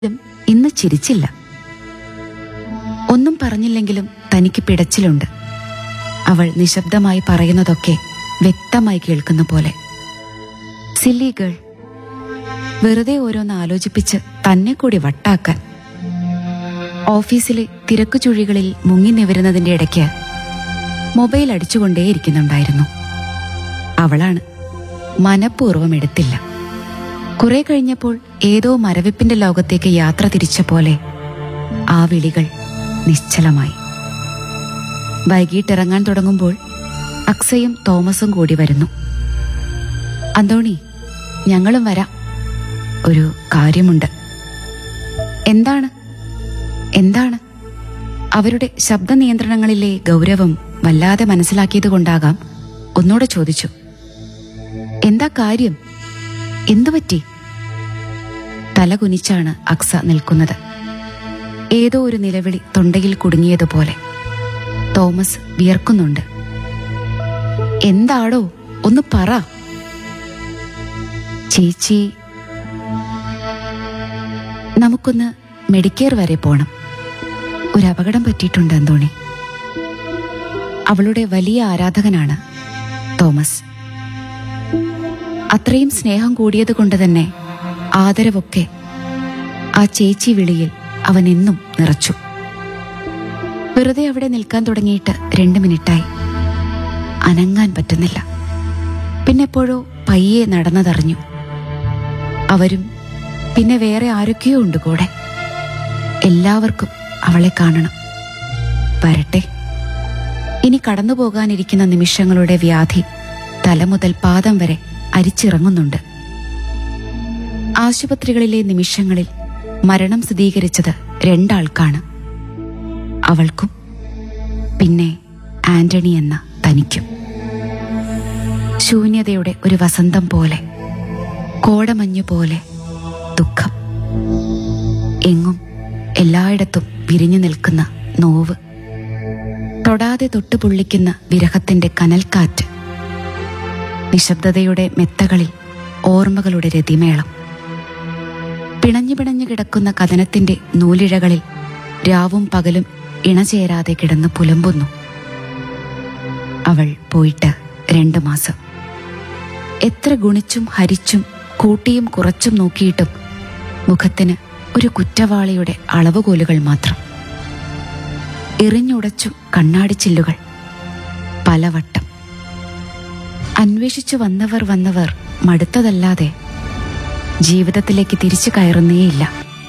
ഇന്ന് ചിരിച്ചില്ല ഒന്നും പറഞ്ഞില്ലെങ്കിലും തനിക്ക് പിടച്ചിലുണ്ട് അവൾ നിശബ്ദമായി പറയുന്നതൊക്കെ വ്യക്തമായി കേൾക്കുന്ന പോലെ സില്ലി ഗേൾ വെറുതെ ഓരോന്ന് ആലോചിപ്പിച്ച് തന്നെ കൂടി വട്ടാക്കാൻ ഓഫീസിലെ തിരക്കു ചുഴികളിൽ മുങ്ങി നിവരുന്നതിന്റെ ഇടയ്ക്ക് മൊബൈൽ അടിച്ചുകൊണ്ടേയിരിക്കുന്നുണ്ടായിരുന്നു അവളാണ് മനഃപൂർവ്വം എടുത്തില്ല കുറെ കഴിഞ്ഞപ്പോൾ ഏതോ മരവിപ്പിന്റെ ലോകത്തേക്ക് യാത്ര തിരിച്ച പോലെ ആ വിളികൾ നിശ്ചലമായി വൈകിട്ടിറങ്ങാൻ തുടങ്ങുമ്പോൾ അക്സയും തോമസും കൂടി വരുന്നു അന്തോണി ഞങ്ങളും വരാം ഒരു കാര്യമുണ്ട് എന്താണ് എന്താണ് അവരുടെ ശബ്ദ നിയന്ത്രണങ്ങളിലെ ഗൗരവം വല്ലാതെ മനസ്സിലാക്കിയത് കൊണ്ടാകാം ഒന്നുകൂടെ ചോദിച്ചു എന്താ കാര്യം എന്തുപറ്റി തല കുനിച്ചാണ് അക്സ നിൽക്കുന്നത് ഏതോ ഒരു നിലവിളി തൊണ്ടയിൽ കുടുങ്ങിയതുപോലെ തോമസ് വിയർക്കുന്നുണ്ട് എന്താടോ ഒന്ന് പറ ചേച്ചി നമുക്കൊന്ന് മെഡിക്കെയർ വരെ പോണം ഒരു അപകടം പറ്റിയിട്ടുണ്ട് അന്തോണി അവളുടെ വലിയ ആരാധകനാണ് തോമസ് അത്രയും സ്നേഹം കൂടിയത് കൊണ്ട് തന്നെ ആദരവൊക്കെ ആ ചേച്ചി വിളിയിൽ അവൻ എന്നും നിറച്ചു വെറുതെ അവിടെ നിൽക്കാൻ തുടങ്ങിയിട്ട് രണ്ട് മിനിറ്റായി അനങ്ങാൻ പറ്റുന്നില്ല പിന്നെപ്പോഴോ പയ്യെ നടന്നതറിഞ്ഞു അവരും പിന്നെ വേറെ ആരൊക്കെയോ ഉണ്ട് കൂടെ എല്ലാവർക്കും അവളെ കാണണം വരട്ടെ ഇനി കടന്നു പോകാനിരിക്കുന്ന നിമിഷങ്ങളുടെ വ്യാധി തല മുതൽ പാദം വരെ അരിച്ചിറങ്ങുന്നുണ്ട് ആശുപത്രികളിലെ നിമിഷങ്ങളിൽ മരണം സ്ഥിരീകരിച്ചത് രണ്ടാൾക്കാണ് അവൾക്കും പിന്നെ ആന്റണി എന്ന തനിക്കും ശൂന്യതയുടെ ഒരു വസന്തം പോലെ കോടമഞ്ഞു പോലെ ദുഃഖം എങ്ങും എല്ലായിടത്തും വിരിഞ്ഞു നിൽക്കുന്ന നോവ് തൊടാതെ തൊട്ടുപൊള്ളിക്കുന്ന വിരഹത്തിന്റെ കനൽക്കാറ്റ് നിശബ്ദതയുടെ മെത്തകളിൽ ഓർമ്മകളുടെ രതിമേളം പിണഞ്ഞു പിണഞ്ഞു കിടക്കുന്ന കഥനത്തിന്റെ നൂലിഴകളിൽ രാവും പകലും ഇണചേരാതെ കിടന്ന് പുലമ്പുന്നു അവൾ പോയിട്ട് രണ്ടു മാസം എത്ര ഗുണിച്ചും ഹരിച്ചും കൂട്ടിയും കുറച്ചും നോക്കിയിട്ടും മുഖത്തിന് ഒരു കുറ്റവാളിയുടെ അളവുകോലുകൾ മാത്രം എറിഞ്ഞുടച്ചു കണ്ണാടിച്ചില്ലുകൾ പലവട്ടം അന്വേഷിച്ചു വന്നവർ വന്നവർ മടുത്തതല്ലാതെ ജീവിതത്തിലേക്ക് തിരിച്ചു കയറുന്നേയില്ല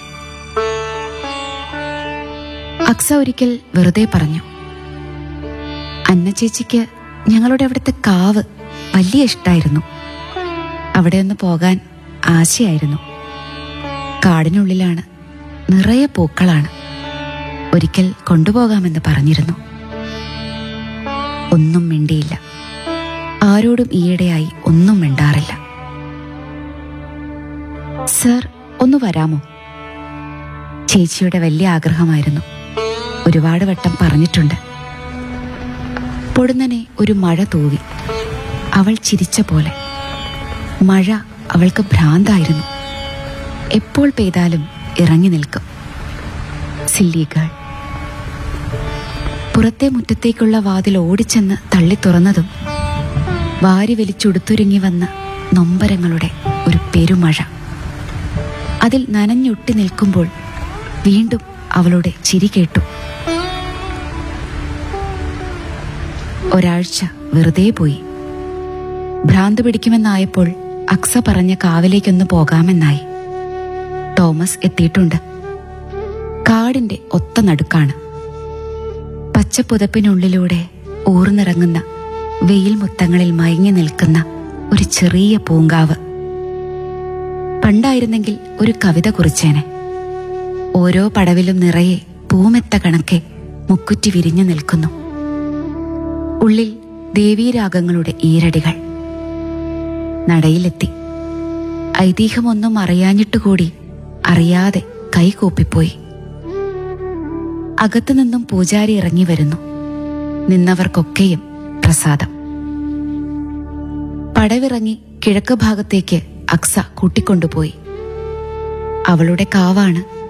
അക്സ ഒരിക്കൽ വെറുതെ പറഞ്ഞു അന്ന ചേച്ചിക്ക് ഞങ്ങളുടെ അവിടുത്തെ കാവ് വലിയ ഇഷ്ടായിരുന്നു അവിടെ ഒന്ന് പോകാൻ ആശയായിരുന്നു കാടിനുള്ളിലാണ് നിറയെ പൂക്കളാണ് ഒരിക്കൽ കൊണ്ടുപോകാമെന്ന് പറഞ്ഞിരുന്നു ഒന്നും മിണ്ടിയില്ല ആരോടും ഈയിടെയായി ഒന്നും മിണ്ടാറില്ല സർ ഒന്ന് വരാമോ ചേച്ചിയുടെ വലിയ ആഗ്രഹമായിരുന്നു ഒരുപാട് വട്ടം പറഞ്ഞിട്ടുണ്ട് പൊടുന്നനെ ഒരു മഴ തൂവി അവൾ ചിരിച്ച പോലെ മഴ അവൾക്ക് ഭ്രാന്തായിരുന്നു എപ്പോൾ പെയ്താലും ഇറങ്ങി നിൽക്കും സില്ലി ഗേൾ പുറത്തെ മുറ്റത്തേക്കുള്ള വാതിൽ ഓടിച്ചെന്ന് തള്ളി തുറന്നതും വാരി വലിച്ചുടുത്തുരുങ്ങി വന്ന നൊമ്പരങ്ങളുടെ ഒരു പെരുമഴ അതിൽ നനഞ്ഞൊട്ടി നിൽക്കുമ്പോൾ വീണ്ടും അവളുടെ ചിരി കേട്ടു ഒരാഴ്ച വെറുതെ പോയി ഭ്രാന്ത് പിടിക്കുമെന്നായപ്പോൾ അക്സ പറഞ്ഞ കാവിലേക്കൊന്ന് പോകാമെന്നായി തോമസ് എത്തിയിട്ടുണ്ട് കാടിന്റെ ഒത്ത നടുക്കാണ് പച്ചപ്പുതപ്പിനുള്ളിലൂടെ ഊർന്നിറങ്ങുന്ന വെയിൽ മുത്തങ്ങളിൽ മയങ്ങി നിൽക്കുന്ന ഒരു ചെറിയ പൂങ്കാവ് പണ്ടായിരുന്നെങ്കിൽ ഒരു കവിത കുറിച്ചേനെ ഓരോ പടവിലും നിറയെ പൂമെത്ത കണക്കെ മുക്കുറ്റി വിരിഞ്ഞു നിൽക്കുന്നു ഉള്ളിൽ ദേവീരാഗങ്ങളുടെ ഈരടികൾ നടയിലെത്തി ഐതിഹ്യമൊന്നും അറിയാഞ്ഞിട്ടുകൂടി അറിയാതെ കൈകൂപ്പിപ്പോയി അകത്തുനിന്നും പൂജാരി ഇറങ്ങി വരുന്നു നിന്നവർക്കൊക്കെയും പ്രസാദം പടവിറങ്ങി കിഴക്ക് ഭാഗത്തേക്ക് അക്സ കൂട്ടിക്കൊണ്ടുപോയി അവളുടെ കാവാണ്